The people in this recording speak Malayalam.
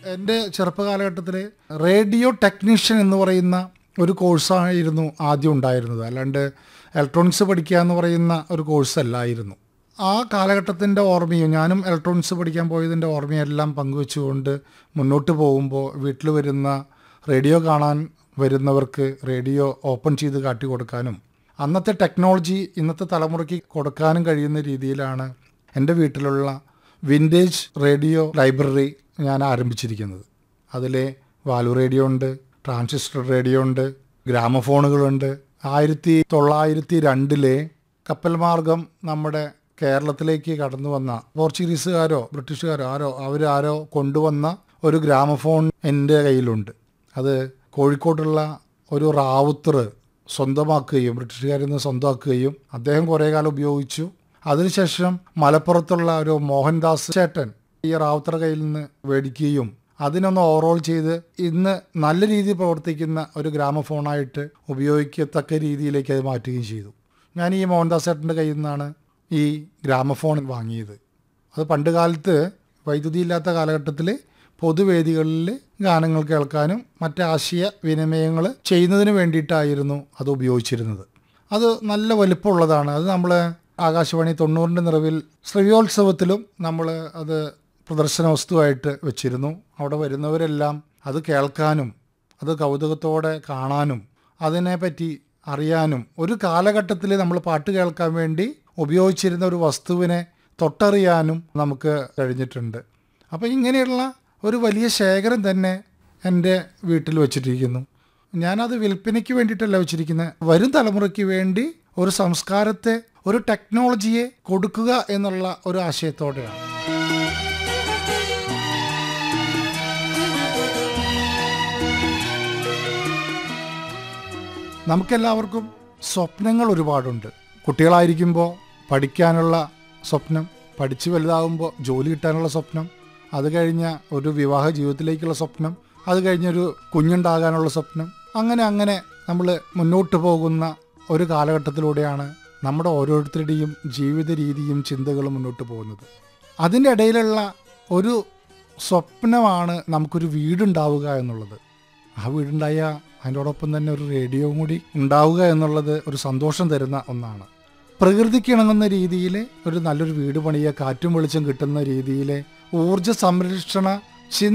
എൻ്റെ ചെറുപ്പകാലഘട്ടത്തിൽ റേഡിയോ ടെക്നീഷ്യൻ എന്ന് പറയുന്ന ഒരു കോഴ്സായിരുന്നു ആദ്യം ഉണ്ടായിരുന്നത് അല്ലാണ്ട് ഇലക്ട്രോണിക്സ് പഠിക്കുക എന്ന് പറയുന്ന ഒരു കോഴ്സ് അല്ലായിരുന്നു ആ കാലഘട്ടത്തിൻ്റെ ഓർമ്മയും ഞാനും ഇലക്ട്രോണിക്സ് പഠിക്കാൻ പോയതിൻ്റെ ഓർമ്മയെല്ലാം പങ്കുവെച്ചുകൊണ്ട് മുന്നോട്ട് പോകുമ്പോൾ വീട്ടിൽ വരുന്ന റേഡിയോ കാണാൻ വരുന്നവർക്ക് റേഡിയോ ഓപ്പൺ ചെയ്ത് കാട്ടി കൊടുക്കാനും അന്നത്തെ ടെക്നോളജി ഇന്നത്തെ തലമുറയ്ക്ക് കൊടുക്കാനും കഴിയുന്ന രീതിയിലാണ് എൻ്റെ വീട്ടിലുള്ള വിൻറ്റേജ് റേഡിയോ ലൈബ്രറി ഞാൻ ആരംഭിച്ചിരിക്കുന്നത് അതിൽ വാലു റേഡിയോ ഉണ്ട് ട്രാൻസിസ്റ്റർ റേഡിയോ ഉണ്ട് ഗ്രാമഫോണുകളുണ്ട് ആയിരത്തി തൊള്ളായിരത്തി രണ്ടിലെ കപ്പൽ മാർഗം നമ്മുടെ കേരളത്തിലേക്ക് കടന്നു വന്ന പോർച്ചുഗീസുകാരോ ബ്രിട്ടീഷുകാരോ ആരോ അവരാരോ കൊണ്ടുവന്ന ഒരു ഗ്രാമഫോൺ എൻ്റെ കയ്യിലുണ്ട് അത് കോഴിക്കോട്ടുള്ള ഒരു റാവുത്തർ സ്വന്തമാക്കുകയും ബ്രിട്ടീഷുകാരിൽ നിന്ന് സ്വന്തമാക്കുകയും അദ്ദേഹം കുറേ കാലം ഉപയോഗിച്ചു അതിനുശേഷം മലപ്പുറത്തുള്ള ഒരു മോഹൻദാസ് ചേട്ടൻ ഈ റാവുത്തർ കയ്യിൽ നിന്ന് മേടിക്കുകയും അതിനൊന്ന് ഓവറോൾ ചെയ്ത് ഇന്ന് നല്ല രീതിയിൽ പ്രവർത്തിക്കുന്ന ഒരു ഗ്രാമഫോണായിട്ട് ഉപയോഗിക്കത്തക്ക രീതിയിലേക്ക് അത് മാറ്റുകയും ചെയ്തു ഞാൻ ഈ മോഹൻദാസ് ചേട്ടൻ്റെ കയ്യിൽ നിന്നാണ് ഈ ഗ്രാമഫോൺ വാങ്ങിയത് അത് പണ്ട് കാലത്ത് വൈദ്യുതി ഇല്ലാത്ത കാലഘട്ടത്തിൽ പൊതുവേദികളിൽ ഗാനങ്ങൾ കേൾക്കാനും മറ്റ് ആശയ വിനിമയങ്ങൾ ചെയ്യുന്നതിന് വേണ്ടിയിട്ടായിരുന്നു അത് ഉപയോഗിച്ചിരുന്നത് അത് നല്ല വലിപ്പമുള്ളതാണ് അത് നമ്മൾ ആകാശവാണി തൊണ്ണൂറിൻ്റെ നിറവിൽ ശ്രവ്യോത്സവത്തിലും നമ്മൾ അത് പ്രദർശന വസ്തുവായിട്ട് വെച്ചിരുന്നു അവിടെ വരുന്നവരെല്ലാം അത് കേൾക്കാനും അത് കൗതുകത്തോടെ കാണാനും അതിനെപ്പറ്റി അറിയാനും ഒരു കാലഘട്ടത്തിൽ നമ്മൾ പാട്ട് കേൾക്കാൻ വേണ്ടി ഉപയോഗിച്ചിരുന്ന ഒരു വസ്തുവിനെ തൊട്ടറിയാനും നമുക്ക് കഴിഞ്ഞിട്ടുണ്ട് അപ്പോൾ ഇങ്ങനെയുള്ള ഒരു വലിയ ശേഖരം തന്നെ എൻ്റെ വീട്ടിൽ വച്ചിട്ടിരിക്കുന്നു ഞാനത് വിൽപ്പനയ്ക്ക് വേണ്ടിയിട്ടല്ല വെച്ചിരിക്കുന്നത് വരും തലമുറയ്ക്ക് വേണ്ടി ഒരു സംസ്കാരത്തെ ഒരു ടെക്നോളജിയെ കൊടുക്കുക എന്നുള്ള ഒരു ആശയത്തോടെയാണ് നമുക്കെല്ലാവർക്കും സ്വപ്നങ്ങൾ ഒരുപാടുണ്ട് കുട്ടികളായിരിക്കുമ്പോൾ പഠിക്കാനുള്ള സ്വപ്നം പഠിച്ച് വലുതാകുമ്പോൾ ജോലി കിട്ടാനുള്ള സ്വപ്നം അത് കഴിഞ്ഞ ഒരു വിവാഹ ജീവിതത്തിലേക്കുള്ള സ്വപ്നം അത് കഴിഞ്ഞൊരു കുഞ്ഞുണ്ടാകാനുള്ള സ്വപ്നം അങ്ങനെ അങ്ങനെ നമ്മൾ മുന്നോട്ട് പോകുന്ന ഒരു കാലഘട്ടത്തിലൂടെയാണ് നമ്മുടെ ഓരോരുത്തരുടെയും ജീവിത രീതിയും ചിന്തകളും മുന്നോട്ട് പോകുന്നത് അതിൻ്റെ ഇടയിലുള്ള ഒരു സ്വപ്നമാണ് നമുക്കൊരു വീടുണ്ടാവുക എന്നുള്ളത് ആ വീടുണ്ടായ അതിനോടൊപ്പം തന്നെ ഒരു റേഡിയോയും കൂടി ഉണ്ടാവുക എന്നുള്ളത് ഒരു സന്തോഷം തരുന്ന ഒന്നാണ് പ്രകൃതിക്ക് ഇണങ്ങുന്ന രീതിയിൽ ഒരു നല്ലൊരു വീട് പണിയുക കാറ്റും വെളിച്ചം കിട്ടുന്ന രീതിയിൽ ഊർജ്ജ സംരക്ഷണ ചിന്ത